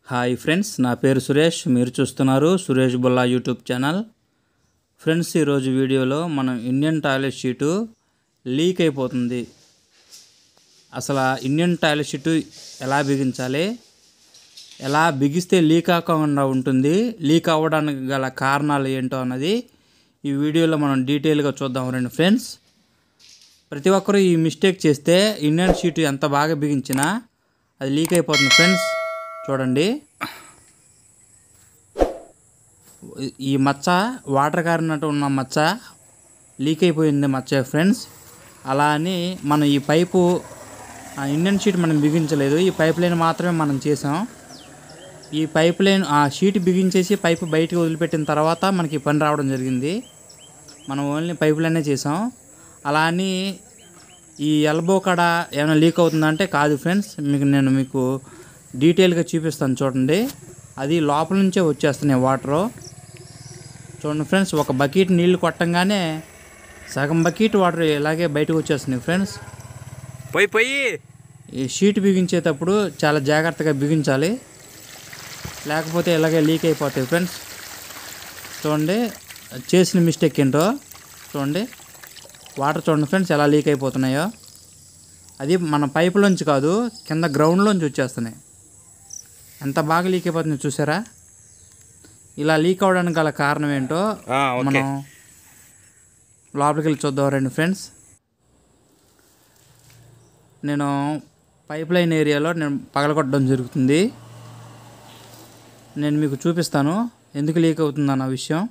hi friends నా పేరు సురేష్ మీరు చూస్తున్నారు Suresh Bulla YouTube channel friends ఈరోజు వీడియోలో మనం ఇండియన్ టాయిలెట్ షీటు లీక్ అయిపోతుంది అసలు ఆ ఇండియన్ టాయిలెట్ షీటు ఎలా బిగించాలి ఎలా బిగిస్తే లీక్ అవ్వకుండా ఉంటుంది లీక్ అవ్వడానికి గల కారణాలు ఏంటో అన్నది ఈ వీడియోలో మనం డీటెయిల్గా చూద్దాం రండి ఫ్రెండ్స్ ప్రతి ఒక్కరూ ఈ మిస్టేక్ చేస్తే ఇండియన్ షీట్ ఎంత బాగా బిగించినా అది లీక్ అయిపోతుంది ఫ్రెండ్స్ చూడండి ఈ మచ్చ వాటర్ కారినట్టు ఉన్న మచ్చ లీక్ అయిపోయింది మచ్చ ఫ్రెండ్స్ అలా అని మనం ఈ పైపు ఆ ఇండియన్ షీట్ మనం బిగించలేదు ఈ పైప్ లైన్ మాత్రమే మనం చేసాం ఈ పైప్ లైన్ ఆ షీట్ బిగించేసి పైపు బయటకు వదిలిపెట్టిన తర్వాత మనకి ఈ పని రావడం జరిగింది మనం ఓన్లీ పైప్ లైనే చేసాం అలా అని ఈ ఎల్బో కాడ ఏమైనా లీక్ అవుతుందంటే కాదు ఫ్రెండ్స్ మీకు నేను మీకు డీటెయిల్గా చూపిస్తాను చూడండి అది లోపల నుంచే వచ్చేస్తున్నాయి వాటరు చూడండి ఫ్రెండ్స్ ఒక బకెట్ నీళ్లు కొట్టంగానే సగం బకెట్ వాటర్ ఇలాగే బయటకు వచ్చేస్తున్నాయి ఫ్రెండ్స్ పోయి పోయి ఈ షీట్ బిగించేటప్పుడు చాలా జాగ్రత్తగా బిగించాలి లేకపోతే ఇలాగే లీక్ అయిపోతాయి ఫ్రెండ్స్ చూడండి చేసిన మిస్టేక్ ఏంటో చూడండి వాటర్ చూడండి ఫ్రెండ్స్ ఎలా లీక్ అయిపోతున్నాయో అది మన పైపులోంచి కాదు కింద గ్రౌండ్లోంచి వచ్చేస్తున్నాయి ఎంత బాగా లీక్ అయిపోతుంది చూసారా ఇలా లీక్ అవ్వడానికి గల కారణం ఏంటో ఆ, ఓకే మనం లోపలికి వెళ్ళి చూద్దాం రండి ఫ్రెండ్స్ నేను పైప్ లైన్ ఏరియాలో నేను పగలగొట్టడం జరుగుతుంది నేను మీకు చూపిస్తాను ఎందుకు లీక్ అవుతుందన్న విషయం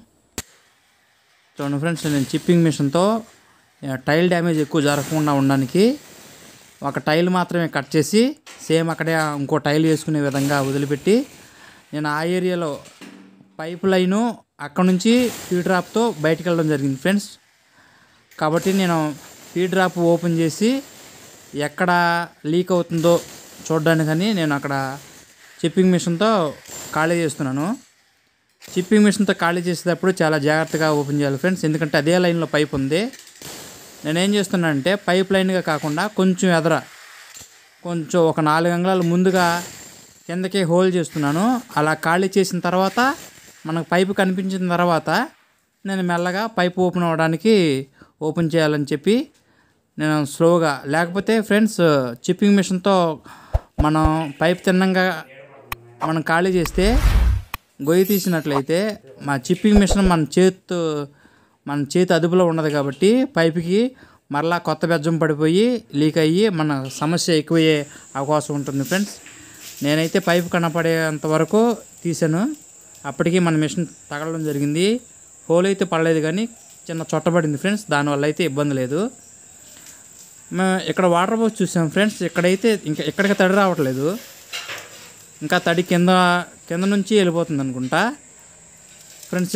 చూడండి ఫ్రెండ్స్ నేను చిప్పింగ్ మిషన్తో ఆ, టైల్ డ్యామేజ్ ఎక్కువ జరగకుండా ఉండడానికి ఒక టైల్ మాత్రమే కట్ చేసి సేమ్ అక్కడే ఇంకో టైల్ వేసుకునే విధంగా వదిలిపెట్టి నేను ఆ ఏరియాలో పైప్ లైను అక్కడ నుంచి ఫీ డ్రాప్తో బయటికి వెళ్ళడం జరిగింది ఫ్రెండ్స్ కాబట్టి నేను ఫీ డ్రాప్ ఓపెన్ చేసి ఎక్కడ లీక్ అవుతుందో చూడడానికని నేను అక్కడ చిప్పింగ్ మిషన్తో ఖాళీ చేస్తున్నాను చిప్పింగ్ మిషన్తో ఖాళీ చేసేటప్పుడు చాలా జాగ్రత్తగా ఓపెన్ చేయాలి ఫ్రెండ్స్ ఎందుకంటే అదే లైన్లో పైప్ ఉంది నేనేం చేస్తున్నానంటే పైప్ లైన్గా కాకుండా కొంచెం ఎదర కొంచెం ఒక నాలుగు అంగుళాలు ముందుగా కిందకి హోల్ చేస్తున్నాను అలా ఖాళీ చేసిన తర్వాత మనకు పైపు కనిపించిన తర్వాత నేను మెల్లగా పైప్ ఓపెన్ అవ్వడానికి ఓపెన్ చేయాలని చెప్పి నేను స్లోగా లేకపోతే ఫ్రెండ్స్ చిప్పింగ్ మిషన్తో మనం పైప్ తిన్నంగా మనం ఖాళీ చేస్తే గొయ్యి తీసినట్లయితే మా చిప్పింగ్ మిషన్ మన చేతు మన చేతి అదుపులో ఉండదు కాబట్టి పైపుకి మరలా కొత్త బెజ్జం పడిపోయి లీక్ అయ్యి మన సమస్య ఎక్కువయ్యే అవకాశం ఉంటుంది ఫ్రెండ్స్ నేనైతే పైపు కనపడేంత వరకు తీసాను అప్పటికి మన మిషన్ తగలడం జరిగింది హోల్ అయితే పడలేదు కానీ చిన్న చొట్టబడింది ఫ్రెండ్స్ దానివల్ల అయితే ఇబ్బంది లేదు మేము ఇక్కడ వాటర్ పోసి చూసాం ఫ్రెండ్స్ ఇక్కడైతే ఇంకా ఇక్కడికి తడి రావట్లేదు ఇంకా తడి కింద కింద నుంచి వెళ్ళిపోతుంది అనుకుంటా ఫ్రెండ్స్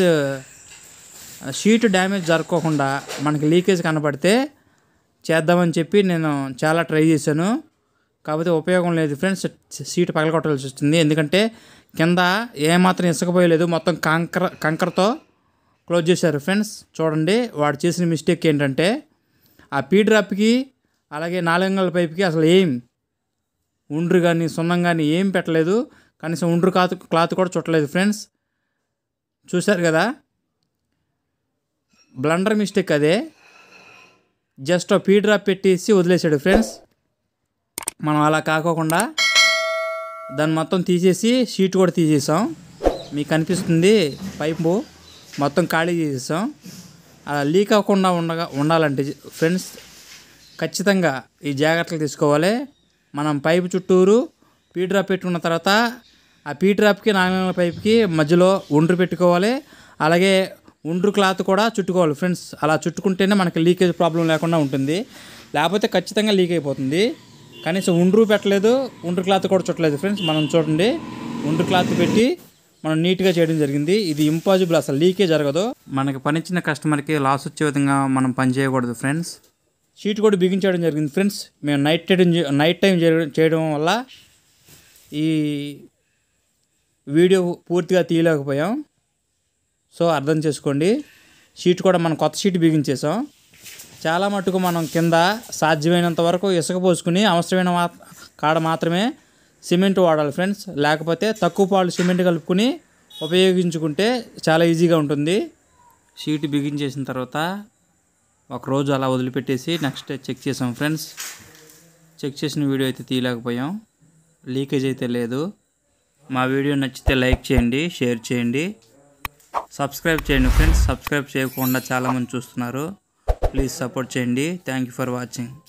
షీట్ డ్యామేజ్ జరగకోకుండా మనకి లీకేజ్ కనపడితే చేద్దామని చెప్పి నేను చాలా ట్రై చేశాను కాకపోతే ఉపయోగం లేదు ఫ్రెండ్స్ సీట్ పగలగొట్టాల్సి వస్తుంది ఎందుకంటే కింద ఏమాత్రం ఇసుకపోయలేదు మొత్తం కంకర కంకరతో క్లోజ్ చేశారు ఫ్రెండ్స్ చూడండి వాడు చేసిన మిస్టేక్ ఏంటంటే ఆ పీ డ్రాప్కి అలాగే నాలుగంగల పైపుకి అసలు ఏం ఉండ్రు కానీ సున్నం కానీ ఏం పెట్టలేదు కనీసం ఉండ్రు క్లాత్ క్లాత్ కూడా చుట్టలేదు ఫ్రెండ్స్ చూశారు కదా బ్లండర్ మిస్టేక్ అదే జస్ట్ పీ డ్రాప్ పెట్టేసి వదిలేసాడు ఫ్రెండ్స్ మనం అలా కాకోకుండా దాన్ని మొత్తం తీసేసి షీట్ కూడా తీసేసాం మీకు కనిపిస్తుంది పైపు మొత్తం ఖాళీ చేసేసాం అలా లీక్ అవ్వకుండా ఉండగా ఉండాలంటే ఫ్రెండ్స్ ఖచ్చితంగా ఈ జాగ్రత్తలు తీసుకోవాలి మనం పైపు చుట్టూరు పీ డ్రాప్ పెట్టుకున్న తర్వాత ఆ పీ డ్రాప్కి నాలుగు పైప్కి మధ్యలో ఉండ్రు పెట్టుకోవాలి అలాగే ఉండ్రు క్లాత్ కూడా చుట్టుకోవాలి ఫ్రెండ్స్ అలా చుట్టుకుంటేనే మనకి లీకేజ్ ప్రాబ్లం లేకుండా ఉంటుంది లేకపోతే ఖచ్చితంగా లీక్ అయిపోతుంది కనీసం ఉండ్రు పెట్టలేదు ఉండ్రు క్లాత్ కూడా చుట్టలేదు ఫ్రెండ్స్ మనం చూడండి ఉండ్రు క్లాత్ పెట్టి మనం నీట్గా చేయడం జరిగింది ఇది ఇంపాసిబుల్ అసలు లీకే జరగదు మనకి పనిచ్చిన కస్టమర్కి లాస్ వచ్చే విధంగా మనం పని చేయకూడదు ఫ్రెండ్స్ షీట్ కూడా బిగించడం జరిగింది ఫ్రెండ్స్ మేము నైట్ టైం నైట్ టైం చేయడం- చేయడం వల్ల ఈ వీడియో పూర్తిగా తీయలేకపోయాం సో అర్థం చేసుకోండి షీట్ కూడా మనం కొత్త షీట్ బిగించేసాం చాలా మటుకు మనం కింద సాధ్యమైనంత వరకు ఇసుక పోసుకుని అవసరమైన మా కాడ మాత్రమే సిమెంట్ వాడాలి ఫ్రెండ్స్ లేకపోతే తక్కువ పాలు సిమెంట్ కలుపుకుని ఉపయోగించుకుంటే చాలా ఈజీగా ఉంటుంది షీట్ బిగించేసిన తర్వాత ఒక రోజు అలా వదిలిపెట్టేసి నెక్స్ట్ డే చెక్ చేసాం ఫ్రెండ్స్ చెక్ చేసిన వీడియో అయితే తీయలేకపోయాం లీకేజ్ అయితే లేదు మా వీడియో నచ్చితే లైక్ చేయండి షేర్ చేయండి సబ్స్క్రైబ్ చేయండి ఫ్రెండ్స్ సబ్స్క్రైబ్ చేయకుండా చాలామంది చూస్తున్నారు ప్లీజ్ సపోర్ట్ చేయండి థ్యాంక్ యూ ఫర్ వాచింగ్